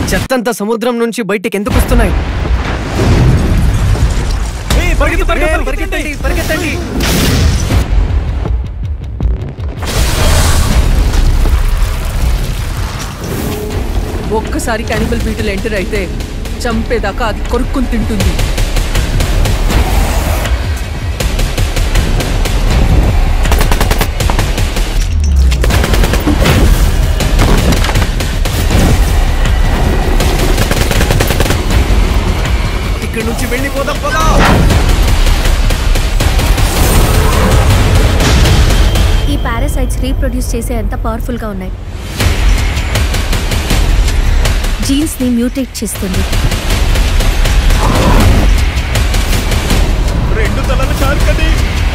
చెత్తంతా సముద్రం నుంచి బయటికి ఎందుకు వస్తున్నాయి ఏ, పరిగెత్తండి పరిగెత్తండి ఒక్కసారి క్యానిబల్ బీటిల్ ఎంటర్ అయితే చంపేదాకా అది కొరుక్కుని తింటుంది ఇక్కడి నుంచి వెళ్ళిపోదాం పదా ఈ పారాసైట్స్ రీప్రొడ్యూస్ చేసే అంత పవర్ఫుల్గా ఉన్నాయి జీన్స్ని మ్యూటేట్ చేస్తుంది రెండు తలల షార్క్ అది